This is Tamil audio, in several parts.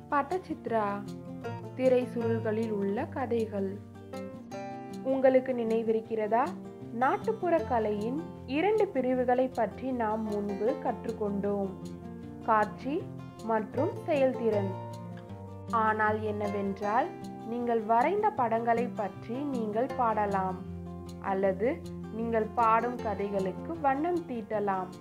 பட்டச்சித்ரா திரை சுருள்களில் உள்ள கதைகள் உங்களுக்கு நினைவிருக்கிறதா நாட்டுப்புற கலையின் இரண்டு பிரிவுகளை பற்றி நாம் முன்பு கற்றுக்கொண்டோம் காட்சி மற்றும் செயல்திறன் ஆனால் என்னவென்றால் நீங்கள் வரைந்த படங்களை பற்றி நீங்கள் பாடலாம் அல்லது நீங்கள் பாடும் கதைகளுக்கு வண்ணம் தீட்டலாம்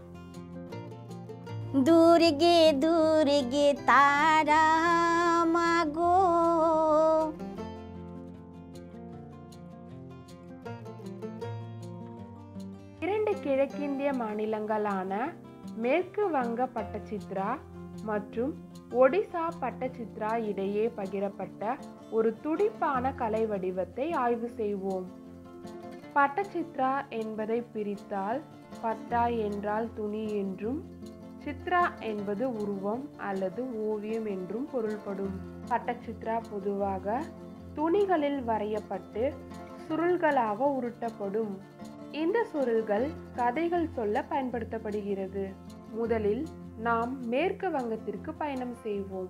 দুর্গে দুর্গে তারা মাগো இரண்டு கிழக்கிந்திய மாநிலங்களான மேற்கு வங்க பட்டச்சித்ரா மற்றும் ஒடிசா பட்டச்சித்ரா இடையே பகிரப்பட்ட ஒரு துடிப்பான கலை வடிவத்தை ஆய்வு செய்வோம் பட்டச்சித்ரா என்பதை பிரித்தால் பட்டா என்றால் துணி என்றும் சித்ரா என்பது உருவம் அல்லது ஓவியம் என்றும் பொருள்படும் பட்டச்சித்ரா பொதுவாக துணிகளில் வரையப்பட்டு சுருள்களாக உருட்டப்படும் இந்த சுருள்கள் கதைகள் சொல்ல பயன்படுத்தப்படுகிறது முதலில் நாம் மேற்கு வங்கத்திற்கு பயணம் செய்வோம்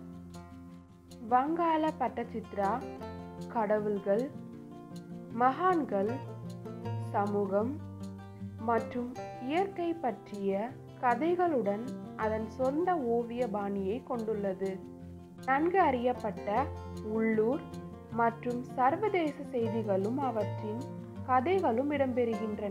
வங்காள பட்டச்சித்ரா கடவுள்கள் மகான்கள் சமூகம் மற்றும் இயற்கை பற்றிய கதைகளுடன் அதன் சொந்த ஓவிய பாணியை கொண்டுள்ளது நன்கு அறியப்பட்ட உள்ளூர் மற்றும் சர்வதேச செய்திகளும் அவற்றின் கதைகளும் இடம்பெறுகின்றன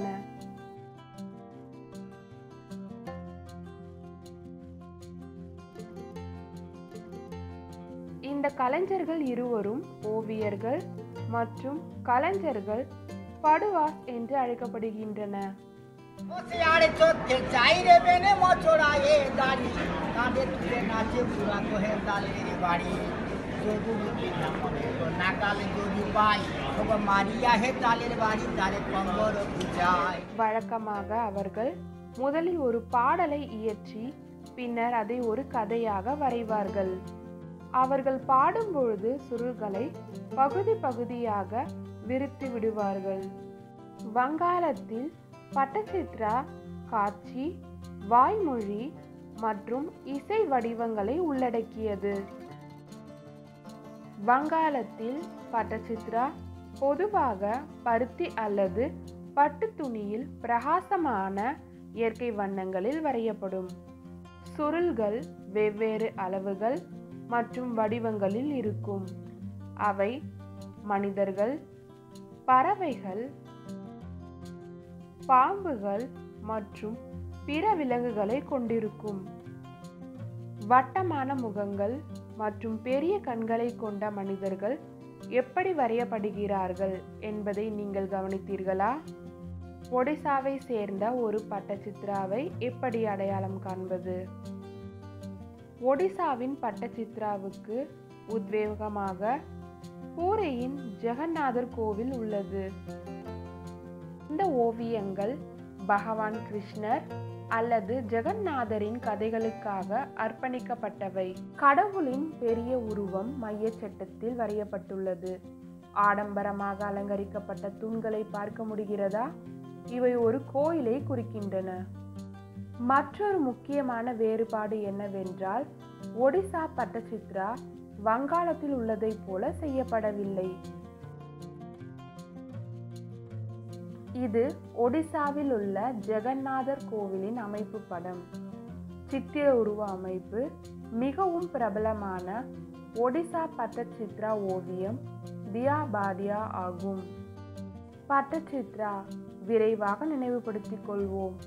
இந்த கலைஞர்கள் இருவரும் ஓவியர்கள் மற்றும் கலைஞர்கள் படுவாஸ் என்று அழைக்கப்படுகின்றன सियाड़े चौथे चाइरे बेने मचोड़ाए दाढ़ी कांदे तुझे नाचे पूरा कोहे दाले रे बाड़ी जोगु मुके ना मने तो नाकाले जोगी पाई तो मारिया है दाले रे बाड़ी दाले पंगोर बुझाई வழக்கமாக அவர்கள் முதலில் ஒரு பாடலை இயற்றி பின்னர் அதை ஒரு கதையாக வரைவார்கள் அவர்கள் பாடும் பொழுது சுருள்களை பகுதி பகுதியாக விரித்து விடுவார்கள் வங்காளத்தில் பட்டச்சித்ரா காட்சி வாய்மொழி மற்றும் இசை வடிவங்களை உள்ளடக்கியது வங்காளத்தில் பட்டச்சித்ரா பொதுவாக பருத்தி அல்லது பட்டு துணியில் பிரகாசமான இயற்கை வண்ணங்களில் வரையப்படும் சுருள்கள் வெவ்வேறு அளவுகள் மற்றும் வடிவங்களில் இருக்கும் அவை மனிதர்கள் பறவைகள் பாம்புகள் மற்றும் பிற விலங்குகளை கொண்டிருக்கும் வட்டமான முகங்கள் மற்றும் பெரிய கண்களை கொண்ட மனிதர்கள் எப்படி வரையப்படுகிறார்கள் என்பதை நீங்கள் கவனித்தீர்களா ஒடிசாவை சேர்ந்த ஒரு பட்டச்சித்ராவை எப்படி அடையாளம் காண்பது ஒடிசாவின் பட்டச்சித்ராவுக்கு உத்வேகமாக பூரியின் ஜெகநாதர் கோவில் உள்ளது இந்த ஓவியங்கள் பகவான் கிருஷ்ணர் அல்லது ஜெகநாதரின் கதைகளுக்காக அர்ப்பணிக்கப்பட்டவை கடவுளின் பெரிய உருவம் மையச் சட்டத்தில் வரையப்பட்டுள்ளது ஆடம்பரமாக அலங்கரிக்கப்பட்ட தூண்களை பார்க்க முடிகிறதா இவை ஒரு கோயிலை குறிக்கின்றன மற்றொரு முக்கியமான வேறுபாடு என்னவென்றால் ஒடிசா பட்டச்சித்ரா வங்காளத்தில் உள்ளதைப் போல செய்யப்படவில்லை இது ஒடிசாவில் உள்ள ஜெகநாதர் கோவிலின் அமைப்பு படம் சித்திர உருவ அமைப்பு மிகவும் பிரபலமான ஒடிசா பட்டச்சித்ரா ஓவியம் தியாபாடியா ஆகும் பட்டச்சித்ரா விரைவாக நினைவுபடுத்திக் கொள்வோம்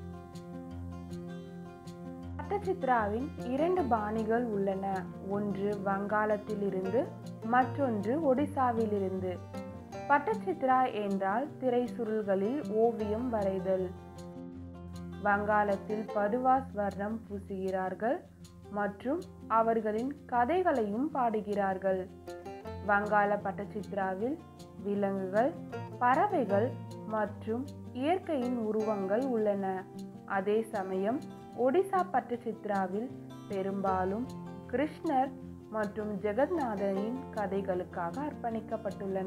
பட்டச்சித்ராவின் இரண்டு பாணிகள் உள்ளன ஒன்று வங்காளத்திலிருந்து மற்றொன்று ஒடிசாவிலிருந்து பட்டச்சித்ரா என்றால் திரை சுருள்களில் ஓவியம் வரைதல் வங்காளத்தில் படுவாஸ் வர்ணம் பூசுகிறார்கள் மற்றும் அவர்களின் கதைகளையும் பாடுகிறார்கள் வங்காள பட்டச்சித்ராவில் விலங்குகள் பறவைகள் மற்றும் இயற்கையின் உருவங்கள் உள்ளன அதே சமயம் ஒடிசா பட்டச்சித்ராவில் பெரும்பாலும் கிருஷ்ணர் மற்றும் ஜெகநாதரின் கதைகளுக்காக அர்ப்பணிக்கப்பட்டுள்ளன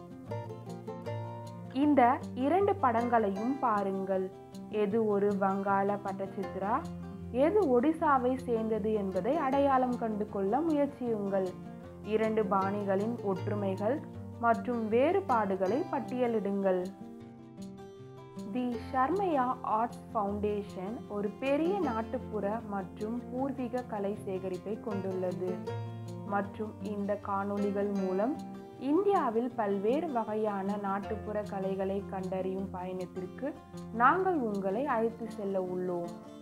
இந்த இரண்டு படங்களையும் பாருங்கள் எது ஒரு வங்காள பட்டச்சித்ரா எது ஒடிசாவை சேர்ந்தது என்பதை அடையாளம் கண்டு கொள்ள முயற்சியுங்கள் இரண்டு பாணிகளின் ஒற்றுமைகள் மற்றும் வேறுபாடுகளை பட்டியலிடுங்கள் தி ஷர்மையா ஆர்ட்ஸ் ஃபவுண்டேஷன் ஒரு பெரிய நாட்டுப்புற மற்றும் பூர்வீக கலை சேகரிப்பை கொண்டுள்ளது மற்றும் இந்த காணொளிகள் மூலம் இந்தியாவில் பல்வேறு வகையான நாட்டுப்புற கலைகளை கண்டறியும் பயணத்திற்கு நாங்கள் உங்களை அழைத்து செல்ல உள்ளோம்